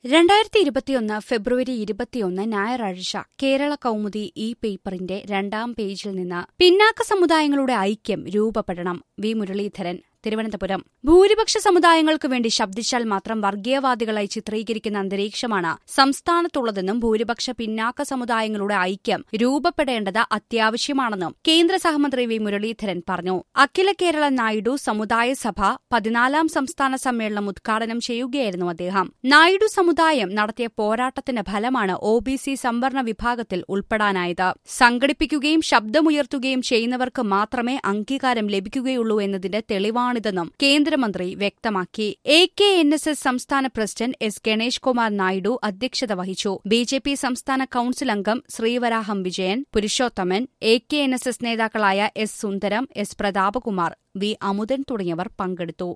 രണ്ടായിരത്തി ഇരുപത്തിയൊന്ന് ഫെബ്രുവരി ഇരുപത്തിയൊന്ന് ഞായറാഴ്ച കേരള കൗമുദി ഈ പേപ്പറിന്റെ രണ്ടാം പേജിൽ നിന്ന് പിന്നാക്ക സമുദായങ്ങളുടെ ഐക്യം രൂപപ്പെടണം വി മുരളീധരൻ തിരുവനന്തപുരം ഭൂരിപക്ഷ സമുദായങ്ങൾക്ക് വേണ്ടി ശബ്ദിച്ചാൽ മാത്രം വർഗീയവാദികളായി ചിത്രീകരിക്കുന്ന അന്തരീക്ഷമാണ് സംസ്ഥാനത്തുള്ളതെന്നും ഭൂരിപക്ഷ പിന്നാക്ക സമുദായങ്ങളുടെ ഐക്യം രൂപപ്പെടേണ്ടത് അത്യാവശ്യമാണെന്നും കേന്ദ്ര സഹമന്ത്രി വി മുരളീധരൻ പറഞ്ഞു അഖില കേരള നായിഡു സമുദായ സഭ പതിനാലാം സംസ്ഥാന സമ്മേളനം ഉദ്ഘാടനം ചെയ്യുകയായിരുന്നു അദ്ദേഹം നായിഡു സമുദായം നടത്തിയ പോരാട്ടത്തിന്റെ ഫലമാണ് ഒ ബി സി സംവരണ വിഭാഗത്തിൽ ഉൾപ്പെടാനായത് സംഘടിപ്പിക്കുകയും ശബ്ദമുയർത്തുകയും ചെയ്യുന്നവർക്ക് മാത്രമേ അംഗീകാരം ലഭിക്കുകയുള്ളൂ എന്നതിന്റെ തെളിവാണിതെന്നും കേന്ദ്രമന്ത്രി വ്യക്തമാക്കി A K N S S സംസ്ഥാന പ്രസിഡന്റ് എസ് ഗണേഷ് കുമാർ നായിഡു അധ്യക്ഷത വഹിച്ചു ബി ജെ പി സംസ്ഥാന കൌൺസിൽ അംഗം Srivaraham Vijayan Purushothaman A K N S S നേതാക്കളായ S Sundaram S Prathapakumar V Amudan തുടങ്ങിയവർ പങ്കെടുത്തു